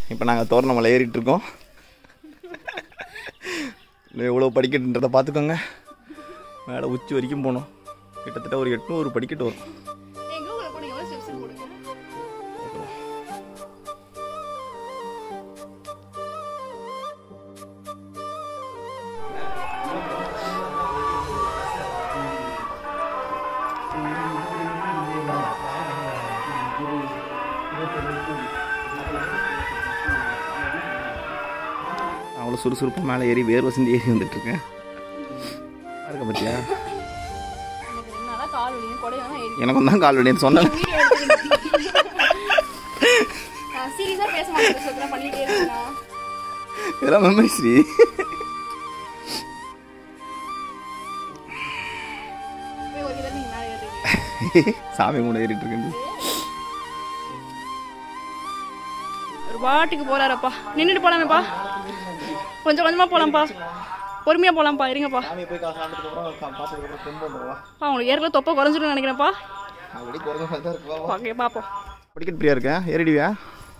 இப்போ நாங்கள் தோரணமலை ஏறிட்டு இருக்கோம் இன்னும் எவ்வளோ படிக்கட்டுன்றதை பார்த்துக்கோங்க மேலே உச்சி வரைக்கும் போகணும் கிட்டத்தட்ட ஒரு எட்நூறு படிக்கட்டு வரும் எங்க ஊர்ல போடுங்க எவ்வளவு ஸ்டெப்ஸ் போடுங்க அவ்வளோ சுறுசுறுப்பாக மேலே ஏறி வேர் வசந்தி ஏறி வந்துட்டுருக்கேன் இருக்க பத்தியா எனக்கு ரெண்டு நாளா கால் வலியும் கொடையெல்லாம் ஏறி எனக்கும் தான் கால் வலின்னு சொன்னேன் நான் சீரியஸா பேச மாட்டேன் சொல்றேன் பண்ணிட்டே இருக்கேன் இதெல்லாம் மெமரி ஸ்ரீ போய் ஒரு கிலோ நீங்க மேலே ஏறுறீங்க சாமி கூட ஏறிட்டு இருக்கேன் ஒரு பாட்டுக்கு போறாரப்பா நின்றுட்டு போலாமேப்பா கொஞ்சம் கொஞ்சமா போலாம்ப்பா பொறுமையா போலாம்ப்பா இருங்கப்பா சாமி போய் காசு ஆனதுக்கப்புறம் பார்த்ததுக்கப்புறம் கொண்டு வந்துடுவா பா உங்களுக்கு ஏற்கனவே தொப்பை குறைஞ்சிடும் நினைக்கிறேன்ப்பா அப்படி குறைஞ்ச மாதிரி தான் இருக்குவா ஓகே பார்ப்போம் படிக்கட் பிரியா இருக்கேன் ஏறிடுவியா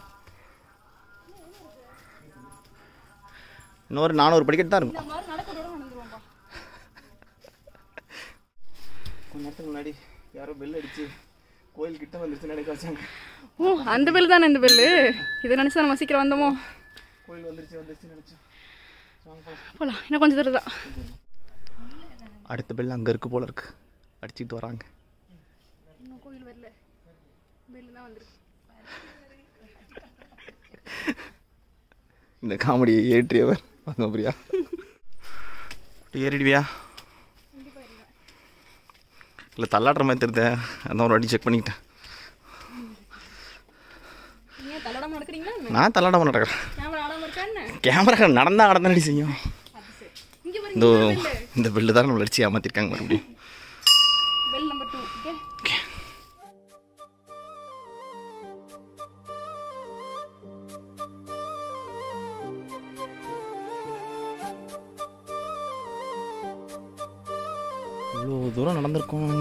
இன்னொரு நானூறு படிக்கட் தான் இருக்கும் இந்த மாதிரி நடக்கிறோட நடந்துருவோம்ப்பா கொஞ்ச நேரத்துக்கு முன்னாடி யாரோ பெல் அடிச்சு கோயில் கிட்ட வந்துருச்சு நினைக்க வச்சாங்க ஓ அந்த பில்லு தானே இந்த பில்லு இதை நினச்சி நம்ம சீக்கிரம் வந்தோமோ கோயில் வந்துருச்சு வந்துருச்சு நினைச்சேன் போலாம் இன்னும் கொஞ்சம் தூரம் தான் அடுத்த பெல் அங்கே இருக்கு போல இருக்கு அடிச்சிட்டு வராங்க இன்னும் கோயில் வரல பில்லு தான் வந்துருக்கு இந்த காமெடியை ஏற்றியவர் வாங்க பிரியா ஏறிடுவியா இல்லை தள்ளாடுற மாதிரி தெரியுது அதான் ஒரு வாட்டி செக் பண்ணிக்கிட்டேன் நீங்கள் தள்ளடாம நடக்கிறீங்களா என்ன நான் தள்ளாட நடக்கிறேன் கேமரா ஆடாம இருக்கா என்ன கேமரா நடந்தா நடந்தாடி செய்யும் அது சரி இங்கே பாருங்க இந்த இந்த பில்லு தான் நம்மளை அடிச்சு ஏமாத்திருக்காங்க மறுபடியும் பெல் நம்பர் டூ ஓகே இவ்வளோ தூரம் நடந்திருக்கோம் நாங்க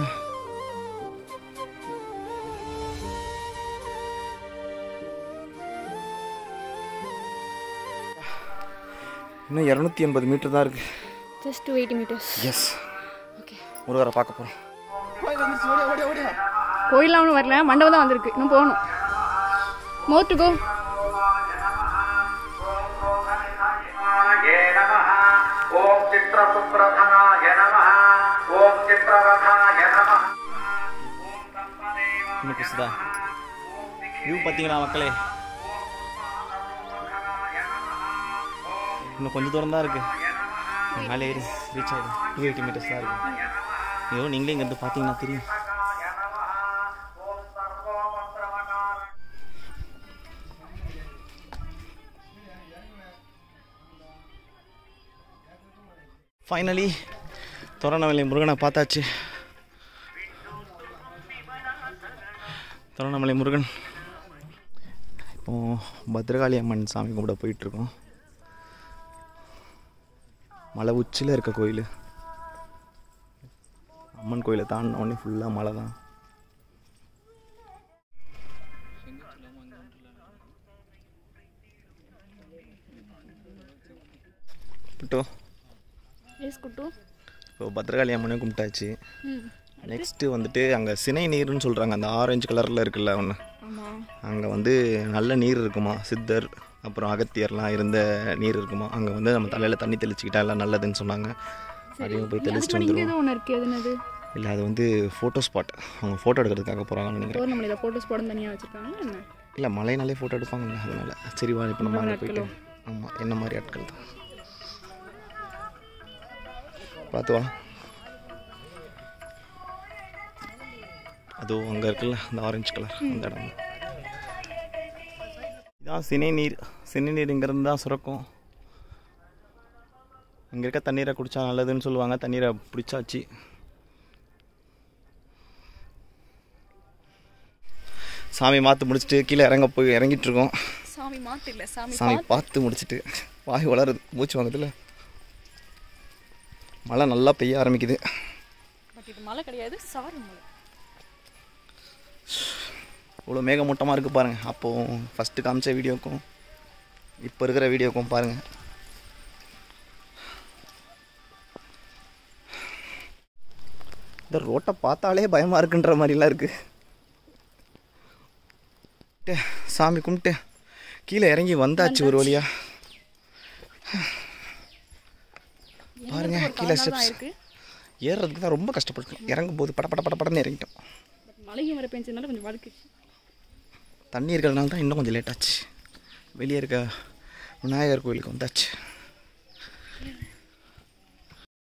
இன்னும் இரநூத்தி எண்பது மீட்டர் தான் இருக்கு just eighty metres yes okay முருகரை பார்க்க போகிறோம் கோயிலாம் ஒன்றும் வரல மண்டபம் தான் வந்திருக்கு இன்னும் போகணும் மோர் டு கோ ये नमः ॐ चित्रसुप्रधनाय नमः ॐ चित्ररथाय नमः இன்னும் புதுசுதா வியூ பார்த்தீங்களா மக்களே இன்னும் கொஞ்சம் தூரம் தான் இருக்கு மேலே ஏறி ரீச் ஆகிடும் டூ எயிட்டி மீட்டர்ஸ் தான் இருக்கு ஐயோ நீங்களே இங்கேருந்து பார்த்தீங்கன்னா தெரியும் ஃபைனலி தோரணமலை முருகனை பார்த்தாச்சு தோரணமலை முருகன் இப்போ பத்ரகாளி அம்மன் சாமி கும்பிட போயிட்டுருக்கோம் மலை உச்சியில் இருக்க கோயில் அம்மன் கோயிலை தாண்டின உடனே ஃபுல்லாக மலை தான் இப்போ எஸ் குட்டு இப்போ பத்ரகாளி அம்மனையும் கும்பிட்டாச்சு ம் நெக்ஸ்ட்டு வந்துட்டு அங்கே சினை நீர்னு சொல்கிறாங்க அந்த ஆரஞ்சு கலரில் இருக்குல்ல ஒன்று ஆமாம் அங்கே வந்து நல்ல நீர் இருக்குமா சித்தர் அப்புறம் அகத்தியர்லாம் இருந்த நீர் இருக்குமா அங்கே வந்து நம்ம தலையில் தண்ணி தெளிச்சுக்கிட்டா எல்லாம் நல்லதுன்னு சொன்னாங்க அதையும் போய் தெளிச்சுட்டு அதுக்கு இங்கே வந்துடுவோம் ஏதோ ஒன்று இருக்குது அது என்னது இல்லை அது வந்து ஃபோட்டோ ஸ்பாட் அவங்க ஃபோட்டோ எடுக்கிறதுக்காக போகிறாங்கன்னு நினைக்கிறேன் டோர்னமெண்ட்டில் ஃபோட்டோஸ் போட தனியாக வச்சுருக்காங்க என்ன இல்லை மலைனாலே ஃபோட்டோ எடுப்பாங்கல்ல அதனால சரி வா இப்போ நம்ம அங்கே போயிட்டு ஆட்களோ? ஆமாம் என்ன மாதிரி ஆட்கள் தான் பார்த்து வா அதுவும் அங்கே இருக்குல்ல அந்த ஆரஞ்சு கலர் அந்த இடம் இதான் சினை நீர் சினை நீர் இங்கேருந்து தான் சுரக்கும் இங்கே இருக்க தண்ணீரை குடித்தா நல்லதுன்னு சொல்லுவாங்க தண்ணீரை பிடிச்சாச்சு சாமி மாற்று முடிச்சுட்டு கீழே இறங்க போய் இறங்கிட்டு இருக்கோம் சாமி மாத்து இல்லை சாமி சாமி பார்த்து முடிச்சிட்டு வாய் வளருது மூச்சு வாங்குதுல மழை நல்லா பெய்ய ஆரம்பிக்குது பட் இது மலை கிடையாது சாரி மலை இவ்வளோ மேகமூட்டமாக இருக்குது பாருங்கள் அப்போது ஃபஸ்ட்டு காமிச்ச வீடியோக்கும் இப்போ இருக்கிற வீடியோக்கும் பாருங்கள் இந்த ரோட்டை பார்த்தாலே பயமாக இருக்குன்ற மாதிரிலாம் இருக்குது சாமி கும்பிட்டு கீழே இறங்கி வந்தாச்சு ஒரு வழியா பாருங்க கீழே தான் ஸ்டெப்ஸ் இருக்கு ஏறுறதுக்கு தான் ரொம்ப கஷ்டப்பட்டோம் இறங்கும் போது பட பட பட படன்னு இறங்கிட்டோம் மழையும் வர பெஞ்சதுனால கொஞ்சம் வழுக்குச்சு தண்ணி இருக்கிறதுனால தான் இன்னும் கொஞ்சம் லேட் ஆச்சு வெளியே இருக்க விநாயகர் கோயிலுக்கு வந்தாச்சு